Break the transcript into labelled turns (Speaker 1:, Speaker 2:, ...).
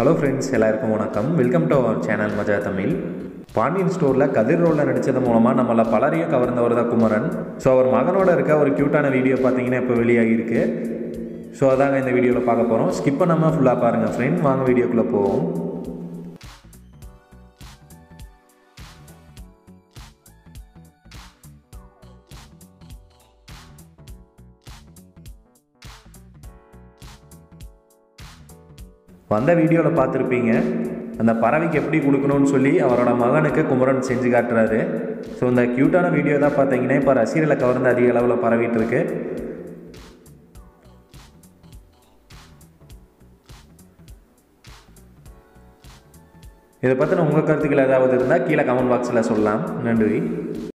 Speaker 1: hello friends எல்லாருக்கும் வணக்கம் welcome to our channel மஜா தமிழ் பாண்டியன் ஸ்டோரில் கதிர் ரோலில் நடித்தது மூலமாக நம்மள பலரையும் கவர்ந்தவர் தான் குமரன் ஸோ அவர் மகனோட இருக்க ஒரு க்யூட்டான வீடியோ பார்த்தீங்கன்னா இப்போ வெளியாகிருக்கு ஸோ அதாங்க இந்த வீடியோவில் பார்க்க போகிறோம் ஸ்கிப் பண்ணாமல் ஃபுல்லாக பாருங்கள் ஃப்ரெண்ட் வாங்க வீடியோக்குள்ளே போவோம் வந்த வீடியோவில் பார்த்துருப்பீங்க அந்த பறவைக்கு எப்படி கொடுக்கணும்னு சொல்லி அவரோட மகனுக்கு குமரன் செஞ்சு காட்டுறாரு ஸோ இந்த க்யூட்டான வீடியோ தான் பார்த்தீங்கன்னா இப்போ ரசிகர்களை கவர்ந்து அதிக அளவில் பரவிட்டு இருக்கு இதை பற்றின உங்கள் கருத்துக்கள் ஏதாவது இருந்தால் கீழே கமெண்ட் பாக்ஸில் சொல்லலாம் நன்றி